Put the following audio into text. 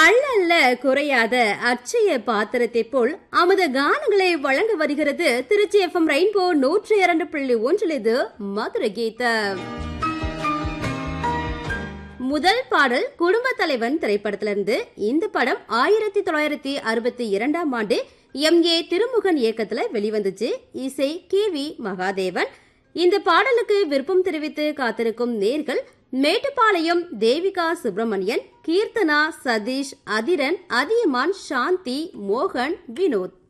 அள்ளல்ல குறையாத அச்சய பாத்திரத்தை போல் அமுத கானங்களை வழங்க வருகிறது திருச்சி எஃப்எம் ரெயின்போ நூற்றி இரண்டு புள்ளி ஒன்றில் இது மதுரை கீதம் முதல் பாடல் குடும்ப தலைவன் திரைப்படத்திலிருந்து இந்த படம் ஆயிரத்தி தொள்ளாயிரத்தி அறுபத்தி இரண்டாம் ஆண்டு எம் ஏ திருமுகன் இயக்கத்துல வெளிவந்துச்சு இசை கே வி மகாதேவன் இந்த பாடலுக்கு விருப்பம் தெரிவித்து காத்திருக்கும் நேர்கள் மேட்டுப்பாளையம் தேவிகா சுப்பிரமணியன் கீர்த்தனா சதீஷ் அதிரன் அதியமான் சாந்தி மோகன் வினோத்